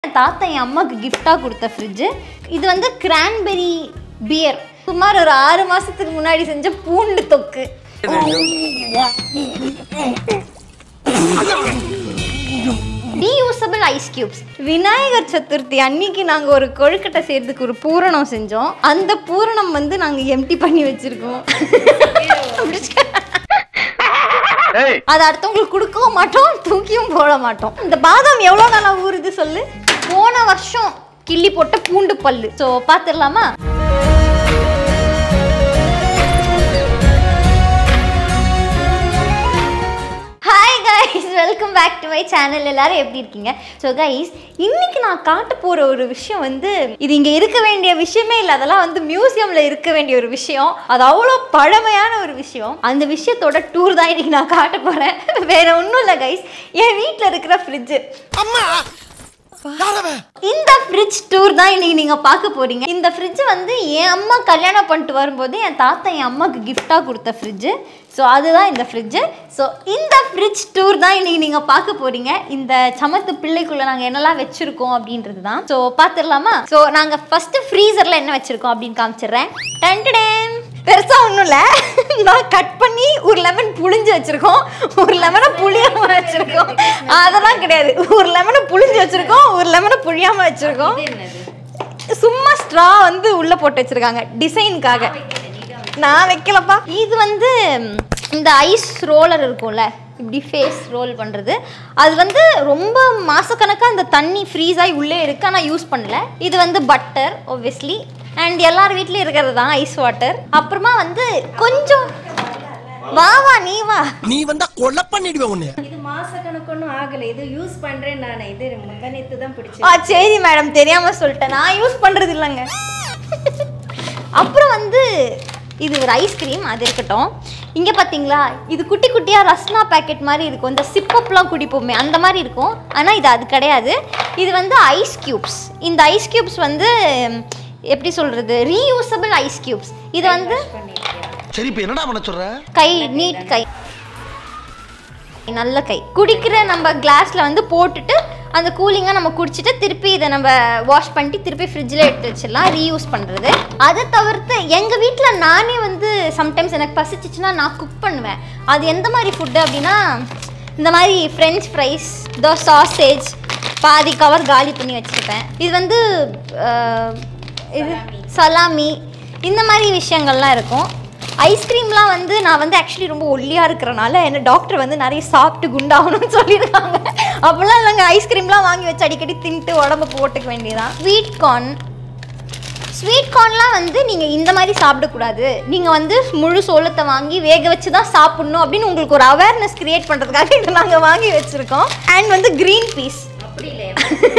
என் தாத்தா என் அம்மாவுக்கு கிஃப்டாக கொடுத்த ஃப்ரிட்ஜு இது வந்து கிரான்பெரி பியர் சுமார் ஒரு ஆறு மாசத்துக்கு முன்னாடி செஞ்ச பூண்டு தொக்கு reusable ice cubes Vinayagar Chathurthi அன்னைக்கு நாங்கள் ஒரு கொழுக்கட்டை செய்யறதுக்கு ஒரு பூரணம் செஞ்சோம் அந்த பூரணம் வந்து நாங்கள் எம்டி பண்ணி வச்சிருக்கோம் அதை அடுத்தவங்களுக்கு கொடுக்கவும் மாட்டோம் தூக்கியும் போட மாட்டோம் இந்த பாதாம் எவ்வளோ நாளா ஊறுது சொல்லு போன வருஷம் கிள்ளி போட்ட பூண்டு பல்லு ஸோ பார்த்துடலாமா hi guys welcome back to my channel எல்லாரும் எப்படி இருக்கீங்க ஸோ கைஸ் இன்னைக்கு நான் காட்ட போகிற ஒரு விஷயம் வந்து இது இங்கே இருக்க வேண்டிய விஷயமே இல்லை அதெல்லாம் வந்து மியூசியமில் இருக்க வேண்டிய ஒரு விஷயம் அது அவ்வளோ பழமையான ஒரு விஷயம் அந்த விஷயத்தோட டூர் தான் இன்னைக்கு நான் காட்ட போகிறேன் வேற ஒன்றும் இல்லை கைஸ் என் வீட்டில் இருக்கிற ஃப்ரிட்ஜு அம்மா யாரவன் இந்த ஃப்ரிட்ஜ் டூர் தான் இன்னைக்கு நீங்க பார்க்க போறீங்க இந்த ஃப்ரிட்ஜ் வந்து என் அம்மா கல்யாணம் பண்ணிட்டு வரும்போது என் தாத்தா என் அம்மாவுக்கு கிஃப்டாக கொடுத்த ஃப்ரிட்ஜு ஸோ அதுதான் இந்த ஃப்ரிட்ஜு ஸோ இந்த ஃப்ரிட்ஜ் டூர் தான் இன்னைக்கு நீங்கள் பார்க்க போறீங்க இந்த சமத்து பிள்ளைக்குள்ள நாங்கள் என்னெல்லாம் வச்சிருக்கோம் அப்படின்றது தான் ஸோ பார்த்துடலாமா ஸோ நாங்கள் ஃபஸ்ட்டு ஃப்ரீசரில் என்ன வச்சிருக்கோம் அப்படின்னு காமிச்சிடுறேன் டன்டடேன் பெருசா ஒன்றும் இல்லை நான் கட் பண்ணி ஒரு லெமன் புளிஞ்சு வச்சிருக்கோம் ஒரு லெமனை புளியாம வச்சிருக்கோம் அதெல்லாம் கிடையாது ஒரு லெமனை புளிஞ்சு வச்சிருக்கோம் ஒரு லெமனை புளியாம வச்சிருக்கோம் சும்மா ஸ்ட்ரா வந்து உள்ள போட்டு வச்சிருக்காங்க டிசைனுக்காக நான் வைக்கலப்பா இது வந்து இந்த ஐஸ் ரோலர் இருக்கும்ல இப்படி ஃபேஸ் ரோல் பண்ணுறது அது வந்து ரொம்ப மாசக்கணக்காக அந்த தண்ணி ஃப்ரீஸ் ஆகி உள்ளே இருக்கு ஆனால் யூஸ் பண்ணல இது வந்து பட்டர் obviously அண்ட் எல்லார் வீட்லேயும் இருக்கிறது தான் ஐஸ் வாட்டர் அப்புறமா வந்து கொஞ்சம் வா வா நீ வா நீ வந்தா கொலை பண்ணிடுவேன் உன்னை இது மாசக்கணக்கு ஒன்றும் ஆகல இது யூஸ் பண்றேன் நான் இது முந்தானத்து தான் பிடிச்சி ஆ சரி மேடம் தெரியாம சொல்லிட்டேன் நான் யூஸ் பண்றது இல்லைங்க அப்புறம் வந்து இது ஒரு ஐஸ்கிரீம் அது இருக்கட்டும் இங்கே பார்த்தீங்களா இது குட்டி குட்டியாக ரஸ்னா பேக்கெட் மாதிரி இருக்கும் இந்த சிப்பப்லாம் குடிப்போமே அந்த மாதிரி இருக்கும் ஆனால் இது அது கிடையாது இது வந்து ஐஸ் கியூப்ஸ் இந்த ஐஸ் கியூப்ஸ் வந்து ம், எப்படி சொல்கிறது ரீயூசபிள் ஐஸ் கியூப்ஸ் இது வந்து சரி இப்ப என்னடா பண்ண சொல்ற கை நீட் கை நல்ல கை குடிக்கிற நம்ம கிளாஸில் வந்து போட்டுட்டு அந்த கூலிங்காக நம்ம குடிச்சிட்டு திருப்பி இதை நம்ம வாஷ் பண்ணிட்டு திருப்பி ஃப்ரிட்ஜில் எடுத்து வச்சிடலாம் ரீயூஸ் பண்ணுறது அதை தவிர்த்து எங்கள் வீட்டில் நானே வந்து சம்டைம்ஸ் எனக்கு பசிச்சிச்சுன்னா நான் குக் பண்ணுவேன் அது எந்த மாதிரி ஃபுட்டு அப்படின்னா இந்த மாதிரி ஃப்ரெஞ்ச் ஃப்ரைஸ் தோ சாசேஜ் பாதி கவர் காலி பண்ணி வச்சுருப்பேன் இது வந்து அஹ், இது சலாமி இந்த மாதிரி விஷயங்கள்லாம் இருக்கும் ஐஸ்கிரீம்லாம் வந்து நான் வந்து ஆக்சுவலி ரொம்ப ஒல்லியாக இருக்கிறனால என்ன டாக்டர் வந்து நிறைய சாப்பிட்டு குண்டாகணும்னு சொல்லியிருக்காங்க அப்போல்லாம் இல்லைங்க ஐஸ்கிரீம்லாம் வாங்கி வச்சு அடிக்கடி தின்ட்டு உடம்பு போட்டுக்க வேண்டியதான் ஸ்வீட் கார்ன் ஸ்வீட் கார்ன்லாம் வந்து நீங்கள் இந்த மாதிரி சாப்பிடக்கூடாது நீங்கள் வந்து முழு சோளத்தை வாங்கி வேக வச்சு தான் சாப்பிட்ணும் அப்படின்னு உங்களுக்கு ஒரு அவேர்னஸ் கிரியேட் பண்ணுறதுக்காக இதை நாங்கள் வாங்கி வச்சுருக்கோம் அண்ட் வந்து க்ரீன் பீஸ் அப்படி இல்லையா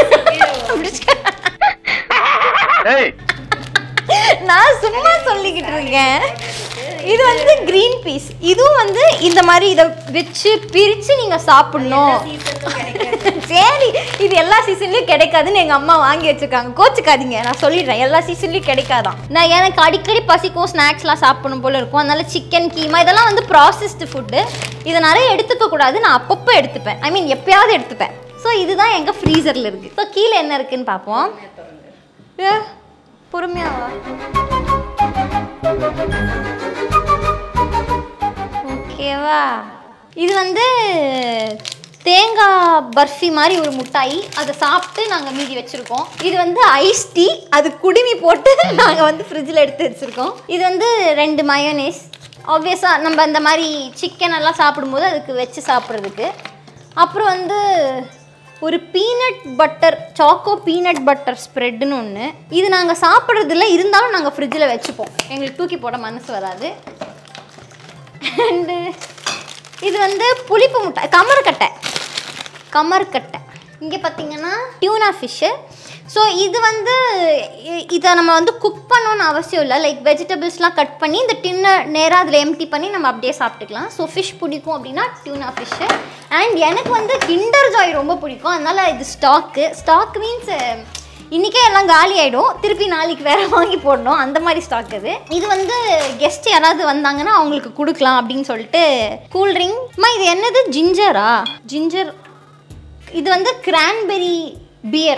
நான் சும்மா சொல்லிக்கிட்டு இருக்கேன் இது வந்து க்ரீன் பீஸ் இதுவும் வந்து இந்த மாதிரி இதை வச்சு பிரித்து நீங்கள் சாப்பிடணும் சரி இது எல்லா சீசன்லயும் கிடைக்காதுன்னு எங்க அம்மா வாங்கி வச்சிருக்காங்க கோச்சுக்காதீங்க நான் சொல்லிடுறேன் எல்லா சீசன்லயும் கிடைக்காதான் நான் எனக்கு அடிக்கடி பசிக்கும் ஸ்நாக்ஸ்லாம் சாப்பிடணும் போல இருக்கும் அதனால சிக்கன் கீமா இதெல்லாம் வந்து ப்ராசஸ்டு ஃபுட்டு இதை நிறைய எடுத்துக்க கூடாது நான் அப்பப்போ எடுத்துப்பேன் ஐ மீன் எப்பயாவது எடுத்துப்பேன் ஸோ இதுதான் எங்க ஃப்ரீசர்ல இருக்கு ஸோ கீழே என்ன இருக்குன்னு பார்ப்போம் ஏ, பொறுமையாவா ஓகேவா இது வந்து தேங்காய் பர்ஃபி மாதிரி ஒரு மிட்டாய் அதை சாப்பிட்டு நாங்கள் மீதி வச்சுருக்கோம் இது வந்து ஐஸ் டீ அது குடுமி போட்டு நாங்கள் வந்து ஃப்ரிட்ஜில் எடுத்து வச்சுருக்கோம் இது வந்து ரெண்டு மயோனேஸ் ஆப்வியஸாக நம்ம அந்த மாதிரி சிக்கன் எல்லாம் சாப்பிடும்போது அதுக்கு வச்சு சாப்பிட்றதுக்கு அப்புறம் வந்து ஒரு peanut butter choco peanut butter ஸ்ப்ரெட்னு ஒன்று இது நாங்கள் சாப்பிட்றதில்ல இருந்தாலும் நாங்கள் ஃப்ரிட்ஜில் வச்சுப்போம் எங்களுக்கு தூக்கி போட மனசு வராது அண்டு இது வந்து புளிப்பு முட்டை கமர்கட்டை கமர்கட்டை இங்கே பார்த்தீங்கன்னா டியூனா ஃபிஷ்ஷு ஸோ இது வந்து இ- இதை நம்ம வந்து குக் பண்ணணும்னு அவசியம் இல்லை லைக் வெஜிடபிள்ஸ்லாம் கட் பண்ணி இந்த டின்னை நேராக அதில் எம்டி பண்ணி நம்ம அப்படியே சாப்பிட்டுக்கலாம் ஸோ ஃபிஷ் பிடிக்கும் அப்படின்னா டியூனா ஃபிஷ்ஷு அண்ட் எனக்கு வந்து கிண்டர் ஜாய் ரொம்ப பிடிக்கும் அதனால் இது ஸ்டாக்கு ஸ்டாக் மீன்ஸ் இன்றைக்கே எல்லாம் காலி ஆகிடும் திருப்பி நாளைக்கு வேற வாங்கி போடணும் அந்த மாதிரி ஸ்டாக் இது இது வந்து கெஸ்ட் யாராவது வந்தாங்கன்னா அவங்களுக்கு கொடுக்கலாம் அப்படின்னு சொல்லிட்டு கூல் ட்ரிங்க் அம்மா இது என்னது ஜிஞ்சரா ஜிஞ்சர் இது வந்து கிரான்பெரி பியர்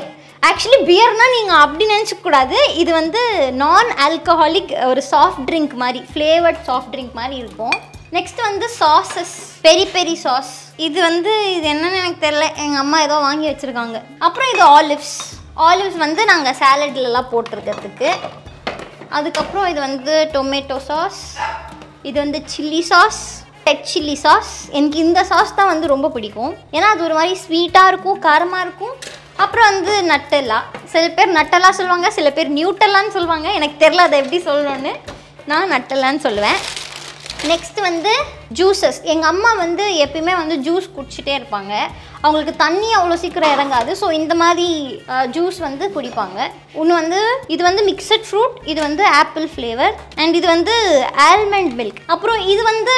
ஆக்சுவலி பியர்னா நீங்கள் அப்படி நினச்சிக்க கூடாது இது வந்து நான் ஆல்கஹாலிக் ஒரு சாஃப்ட் ட்ரிங்க் மாதிரி ஃப்ளேவர்ட் சாஃப்ட் ட்ரிங்க் மாதிரி இருக்கும் நெக்ஸ்ட் வந்து சாசஸ் பெரி பெரி சாஸ் இது வந்து இது என்னன்னு எனக்கு தெரியல எங்கள் அம்மா ஏதோ வாங்கி வச்சுருக்காங்க அப்புறம் இது ஆலிவ்ஸ் ஆலிவ்ஸ் வந்து நாங்கள் சாலட்லலாம் போட்டிருக்கிறதுக்கு அதுக்கப்புறம் இது வந்து டொமேட்டோ சாஸ் இது வந்து chilli sauce red chilli sauce எனக்கு இந்த சாஸ் தான் வந்து ரொம்ப பிடிக்கும் ஏன்னா அது ஒரு மாதிரி ஸ்வீட்டாக இருக்கும் காரமாக இருக்கும் அப்புறம் வந்து நட்டெல்லா சில பேர் நட்டெல்லா சொல்லுவாங்க சில பேர் நியூட்டெல்லான்னு சொல்லுவாங்க எனக்கு தெரில அதை எப்படி சொல்லணும்னு நான் நட்டெல்லான்னு சொல்லுவேன் நெக்ஸ்ட் வந்து ஜூஸஸ் எங்கள் அம்மா வந்து எப்பயுமே வந்து ஜூஸ் குடிச்சிட்டே இருப்பாங்க அவங்களுக்கு தண்ணி அவ்வளோ சீக்கிரம் இறங்காது ஸோ இந்த மாதிரி ஜூஸ் வந்து குடிப்பாங்க ஒன்று வந்து இது வந்து மிக்சட் ஃப்ரூட் இது வந்து ஆப்பிள் ஃப்ளேவர் அண்ட் இது வந்து ஆல்மண்ட் மில்க் அப்புறம் இது வந்து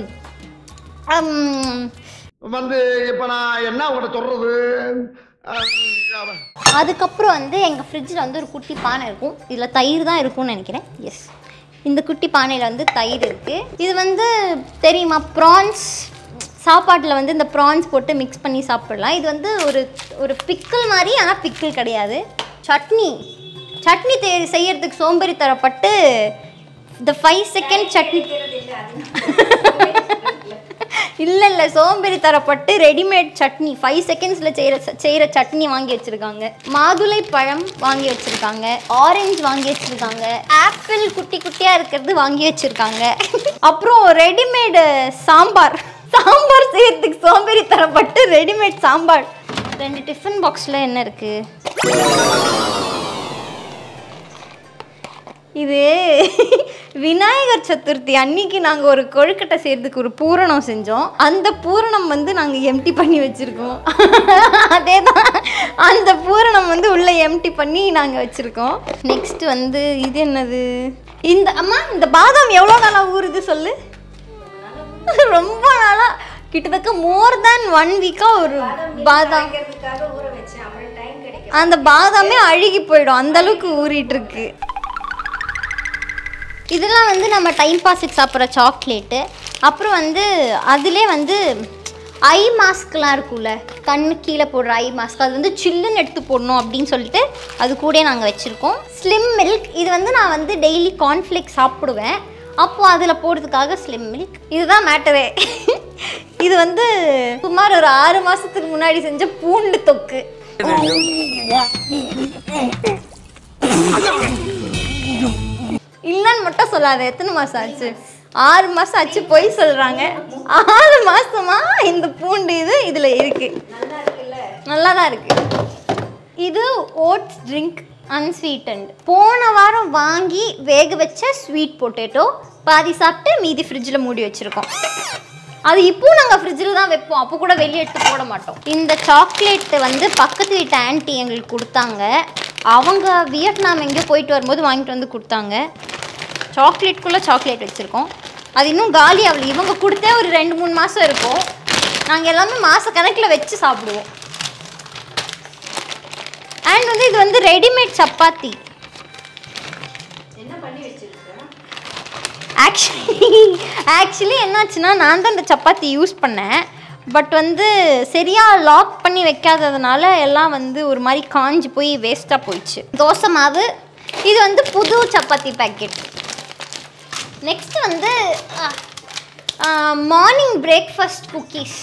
ஹம், வந்து இப்ப நான் என்ன உங்கள்கிட்ட சொல்றது அஹ், அதுக்கப்புறம் வந்து எங்கள் ஃப்ரிட்ஜில் வந்து ஒரு குட்டி பானை இருக்கும் இதில் தயிர் தான் இருக்கும்னு நினைக்கிறேன் எஸ் இந்த குட்டி பானையில் வந்து தயிர் இருக்குது இது வந்து தெரியுமா ப்ரான்ஸ் சாப்பாட்டில் வந்து இந்த ப்ரான்ஸ் போட்டு மிக்ஸ் பண்ணி சாப்பிடலாம் இது வந்து ஒரு ஒரு பிக்கிள் மாதிரி ஆனால் பிக்கிள் கிடையாது சட்னி சட்னி தே செய்யறதுக்கு சோம்பேறி தரப்பட்டு இந்த ஃபைவ் செகண்ட் சட்னி இல்லை இல்லை சோம்பேறி தரப்பட்டு ரெடிமேட் சட்னி ஃபைவ் செகண்ட்ஸில் செய்கிற செய்கிற சட்னி வாங்கி வச்சுருக்காங்க மாதுளை பழம் வாங்கி வச்சுருக்காங்க ஆரஞ்சு வாங்கி வச்சுருக்காங்க ஆப்பிள் குட்டி குட்டியாக இருக்கிறது வாங்கி வச்சுருக்காங்க அப்புறம் ரெடிமேடு சாம்பார் சாம்பார் செய்யறதுக்கு சோம்பேறி தரப்பட்டு ரெடிமேட் சாம்பார் ரெண்டு டிஃபன் பாக்ஸில் என்ன இருக்குது இது விநாயகர் சதுர்த்தி அன்னைக்கு நாங்கள் ஒரு கொழுக்கட்டை செய்யறதுக்கு ஒரு பூரணம் செஞ்சோம் அந்த பூரணம் வந்து நாங்கள் எம்டி பண்ணி வச்சுருக்கோம் அதே தான் அந்த பூரணம் வந்து உள்ளே எம்டி பண்ணி நாங்கள் வச்சுருக்கோம் நெக்ஸ்ட் வந்து இது என்னது இந்த அம்மா இந்த பாதாம் எவ்வளோ நாளாக ஊறுது சொல்லு ரொம்ப நாளாக கிட்டத்தட்ட மோர் தேன் ஒன் வீக்காக ஒரு பாதாம் வாங்கிறதுக்காக ஊற வச்சேன் அப்புறம் டைம் கிடைக்கும் அந்த பாதாமே அழுகி போயிடும் அந்த அளவுக்கு ஊறிட்டு இருக்கு இதெல்லாம் வந்து நம்ம டைம் பாஸுக்கு சாப்பிட்ற சாக்லேட்டு அப்புறம் வந்து அதிலே வந்து ஐ மாஸ்க்லாம் இருக்கும்ல கண்ணு கீழே போடுற ஐ மாஸ்க் அது வந்து சில்லுன்னு எடுத்து போடணும் அப்படின்னு சொல்லிட்டு அது கூட நாங்கள் வச்சுருக்கோம் ஸ்லிம் மில்க் இது வந்து நான் வந்து டெய்லி கார்ன்ஃப்ளேக்ஸ் சாப்பிடுவேன் அப்போது அதில் போடுறதுக்காக ஸ்லிம் மில்க் இதுதான் மேட்டரே இது வந்து சுமார் ஒரு ஆறு மாதத்துக்கு முன்னாடி செஞ்ச பூண்டு தொக்கு இல்லைன்னு மட்டும் சொல்லாத எத்தனை மாதம் ஆச்சு ஆறு மாதம் ஆச்சு போய் சொல்கிறாங்க ஆறு மாதமா இந்த பூண்டு இது இதில் இருக்கு நல்லா இருக்குல்ல நல்லா தான் இருக்கு இது ஓட்ஸ் ட்ரிங்க் அன்ஸ்வீட்டன்ட் போன வாரம் வாங்கி வேக வச்ச ஸ்வீட் பொட்டேட்டோ பாதி சாப்பிட்டு மீதி ஃப்ரிட்ஜில் மூடி வச்சுருக்கோம் அது இப்போ நாங்கள் ஃப்ரிட்ஜில் தான் வைப்போம் அப்போ கூட வெளியே எடுத்து போட மாட்டோம் இந்த சாக்லேட் வந்து பக்கத்து வீட்டு ஆன்ட்டி எங்களுக்கு கொடுத்தாங்க அவங்க வியட்நாம் எங்கேயோ போயிட்டு வரும்போது வாங்கிட்டு வந்து கொடுத்தாங்க சாக்லேட்குள்ளே சாக்லேட் வச்சுருக்கோம் அது இன்னும் காலி ஆகல இவங்க கொடுத்தே ஒரு ரெண்டு மூணு மாதம் இருக்கும் நாங்கள் எல்லாமே மாத கணக்கில் வச்சு சாப்பிடுவோம் அண்ட் வந்து இது வந்து ரெடிமேட் சப்பாத்தி என்ன பண்ணி வச்சிருக்க ஆக்சுவலி ஆக்சுவலி என்னாச்சுன்னா நான் தான் இந்த சப்பாத்தி யூஸ் பண்ணேன் பட் வந்து சரியாக லாக் பண்ணி வைக்காததுனால எல்லாம் வந்து ஒரு மாதிரி காஞ்சி போய் வேஸ்ட்டாக போயிடுச்சு தோசை மாவு இது வந்து புது சப்பாத்தி பேக்கெட் நெக்ஸ்ட் வந்து மார்னிங் பிரேக்ஃபாஸ்ட் குக்கீஸ்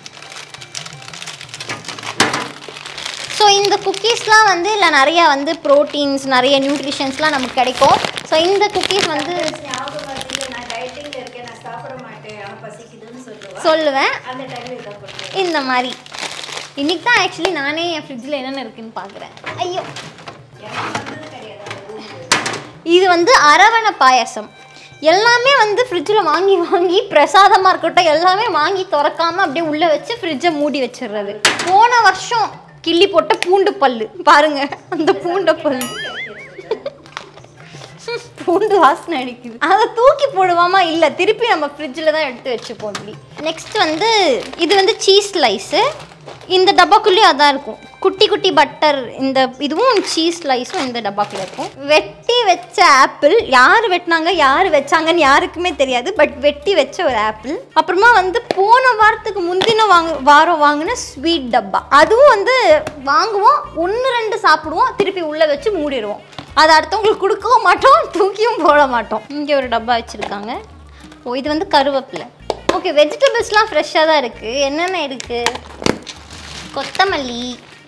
ஸோ இந்த குக்கீஸ்லாம் வந்து இல்லை நிறையா வந்து ப்ரோட்டீன்ஸ் நிறைய நியூட்ரிஷன்ஸ்லாம் நமக்கு கிடைக்கும் ஸோ இந்த குக்கீஸ் வந்து ஞாபகம் வருது நான் டயட்டிங்ல இருக்கேன் நான் சாப்பிட மாட்டேன் ஆனால் பசிக்குதுன்னு சொல்லுவேன் சொல்லுவேன் அந்த டைம்ல இதை பண்ணுவேன் இந்த மாதிரி இன்னைக்கு தான் ஆக்சுவலி நானே என் ஃப்ரிட்ஜில் என்னென்ன இருக்குன்னு பார்க்குறேன் ஐயோ எனக்கு வந்தது கிடையாது அந்த ஊருக்கு இது வந்து அரவணை பாயாசம் எல்லாமே வந்து ஃப்ரிட்ஜில் வாங்கி வாங்கி பிரசாதமாக இருக்கட்டும் எல்லாமே வாங்கி திறக்காம அப்படியே உள்ளே வச்சு ஃப்ரிட்ஜை மூடி வச்சிடுறது போன வருஷம் கிள்ளி போட்ட பூண்டு பல்லு பாருங்க அந்த பூண்ட பல்லு பூண்டு வாசனை அடிக்குது அதை தூக்கி போடுவாமா இல்லை திருப்பி நம்ம ஃப்ரிட்ஜில் தான் எடுத்து வச்சுப்போம் இப்படி நெக்ஸ்ட் வந்து இது வந்து சீஸ் ஸ்லைஸு இந்த டப்பாக்குள்ளேயும் அதான் இருக்கும் குட்டி குட்டி பட்டர் இந்த இதுவும் சீஸ் ஸ்லைஸும் இந்த டப்பாக்குள்ளே இருக்கும் வெட்டி வச்ச ஆப்பிள் யார் வெட்டினாங்க யார் வச்சாங்கன்னு யாருக்குமே தெரியாது பட் வெட்டி வச்ச ஒரு ஆப்பிள் அப்புறமா வந்து போன வாரத்துக்கு முந்தின வாங்க வாரம் வாங்கின ஸ்வீட் டப்பா அதுவும் வந்து வாங்குவோம் ஒன்று ரெண்டு சாப்பிடுவோம் திருப்பி உள்ளே வச்சு மூடிடுவோம் அதை அடுத்தவங்களுக்கு கொடுக்கவும் மாட்டோம் தூக்கியும் போட மாட்டோம் இங்கே ஒரு டப்பா வச்சுருக்காங்க ஓ இது வந்து கருவேப்பிலை ஓகே வெஜிடபிள்ஸ்லாம் ஃப்ரெஷ்ஷாக தான் இருக்குது என்னென்ன இருக்குது கொத்தமல்லி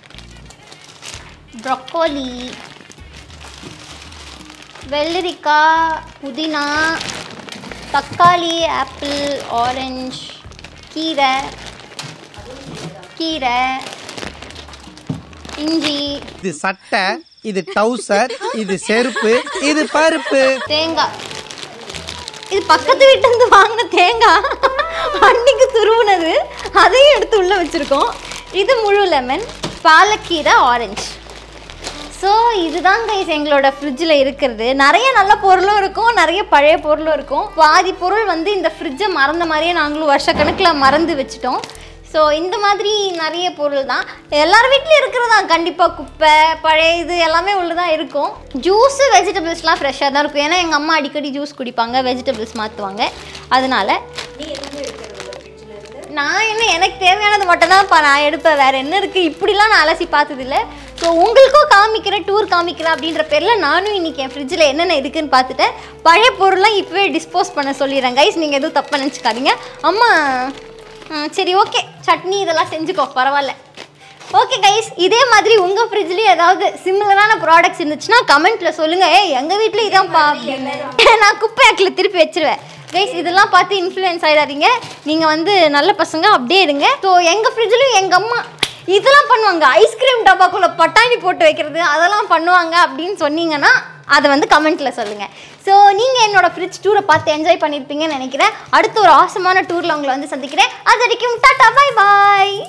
ப்ரொக்கோலி வெள்ளரிக்காய் புதினா தக்காளி ஆப்பிள் ஆரஞ்சு கீரை கீரை இஞ்சி இது சட்டை இது டவுசர் இது செருப்பு இது பருப்பு தேங்காய் இது பக்கத்து வீட்டிலேருந்து வாங்கின தேங்காய் அன்னைக்கு துருவுனது அதையும் எடுத்து உள்ளே வச்சுருக்கோம் இது முழு லெமன் பாலக்கீரை ஆரஞ்சு ஸோ இதுதான் கைஸ் எங்களோட ஃப்ரிட்ஜில் இருக்கிறது நிறைய நல்ல பொருளும் இருக்கும் நிறைய பழைய பொருளும் இருக்கும் பாதி பொருள் வந்து இந்த ஃப்ரிட்ஜை மறந்த மாதிரியே நாங்களும் வருஷக்கணக்கில் மறந்து வச்சுட்டோம் ஸோ இந்த மாதிரி நிறைய பொருள் தான் எல்லார் வீட்லேயும் இருக்கிறதா கண்டிப்பாக குப்பை பழைய இது எல்லாமே உள்ள தான் இருக்கும் ஜூஸு வெஜிடபிள்ஸ்லாம் ஃப்ரெஷ்ஷாக தான் இருக்கும் ஏன்னா எங்கள் அம்மா அடிக்கடி ஜூஸ் குடிப்பாங்க வெஜிடபிள்ஸ் மாற்றுவாங்க அதனால நான் என்ன எனக்கு தேவையானது மட்டும் தான் நான் எடுப்பேன் வேற என்ன இருக்கு இப்படிலாம் நான் அலசி பார்த்ததில்ல ஸோ உங்களுக்கும் காமிக்கிறேன் டூர் காமிக்கிறேன் அப்படின்ற பேரில் நானும் இன்னைக்கு என் ஃப்ரிட்ஜில் என்னென்ன இருக்குன்னு பார்த்துட்டேன் பழைய பொருள்லாம் இப்போவே டிஸ்போஸ் பண்ண சொல்லிடுறேன் கைஸ் நீங்கள் எதுவும் தப்பாக நினச்சிக்காதீங்க அம்மா ஆ, சரி ஓகே சட்னி இதெல்லாம் செஞ்சுக்கோ பரவாயில்ல ஓகே கைஸ் இதே மாதிரி உங்கள் ஃப்ரிட்ஜ்லேயும் ஏதாவது சிமிலரான ப்ராடக்ட்ஸ் இருந்துச்சுன்னா கமெண்ட்டில் சொல்லுங்கள் ஏய் எங்கள் வீட்டில் இதான்ப்பா அப்படின்னு நான் குப்பை ஆக்கில் திருப்பி வச்சிருவேன் கைஸ் இதெல்லாம் பார்த்து இன்ஃப்ளூயன்ஸ் ஆயிடாதீங்க நீங்கள் வந்து நல்ல பசங்க அப்படியே இருங்க ஸோ எங்கள் ஃப்ரிட்ஜ்லையும் எங்கள் அம்மா இதெல்லாம் பண்ணுவாங்க ஐஸ்கிரீம் டப்பாக்குள்ளே பட்டாணி போட்டு வைக்கிறது அதெல்லாம் பண்ணுவாங்க அப்படின்னு சொன்னீங்கன்னா அதை வந்து கமெண்ட்டில் சொல்லுங்கள் ஸோ நீங்கள் என்னோட ஃப்ரிட்ஜ் டூரை பார்த்து என்ஜாய் பண்ணியிருப்பீங்கன்னு நினைக்கிறேன் அடுத்த ஒரு ஆசமான டூரில் உங்களை வந்து சந்திக்கிறேன் அது வரைக்கும் டாட்டா பாய் பாய்